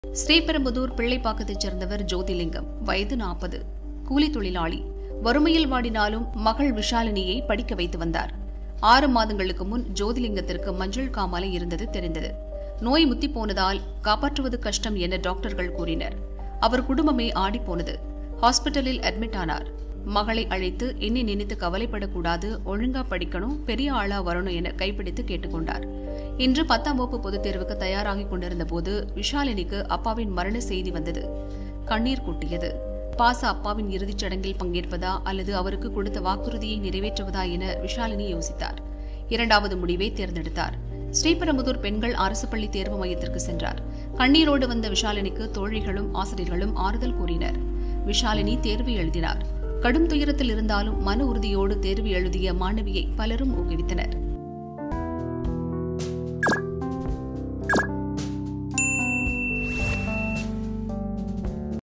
ஸ்ரீபெரும்புதூர் பிள்ளைப்பாக்கத்தைச் சேர்ந்தவர் ஜோதிலிங்கம் வயது நாற்பது கூலி தொழிலாளி வறுமையில் வாடினாலும் மகள் விஷாலினியை படிக்க வைத்து வந்தார் ஆறு மாதங்களுக்கு முன் ஜோதிலிங்கத்திற்கு மஞ்சள் காமாலை இருந்தது தெரிந்தது நோய் முத்தி போனதால் காப்பாற்றுவது கஷ்டம் என டாக்டர்கள் கூறினர் அவர் குடும்பமே ஆடிப்போனது ஹாஸ்பிட்டலில் அட்மிட் ஆனார் மகளை அழைத்து எண்ணி நினைத்து கவலைப்படக்கூடாது ஒழுங்கா படிக்கணும் பெரிய ஆளா வரணும் என கைப்பிடித்து கேட்டுக்கொண்டார் இன்று பத்தாம் வகுப்பு பொதுத் தேர்வுக்கு தயாராகிக் கொண்டிருந்த போது விஷாலினிக்கு அப்பாவின் மரண செய்தி வந்தது கண்ணீர் கூட்டியது பாச அப்பாவின் இறுதிச் சடங்கில் பங்கேற்பதா அல்லது அவருக்கு கொடுத்த வாக்குறுதியை நிறைவேற்றுவதா என விஷாலினி யோசித்தார் இரண்டாவது முடிவை தேர்ந்தெடுத்தார் ஸ்ரீபெரும்புதூர் பெண்கள் அரசு பள்ளி தேர்வு மையத்திற்கு சென்றார் கண்ணீரோடு வந்த விஷாலினிக்கு தோழிகளும் ஆசிரியர்களும் ஆறுதல் கூறினர் விஷாலினி தேர்வு எழுதினார் கடும் துயரத்தில் இருந்தாலும் மன உறுதியோடு தேர்வு எழுதிய மாணவியை பலரும் ஊக்குவித்தனர்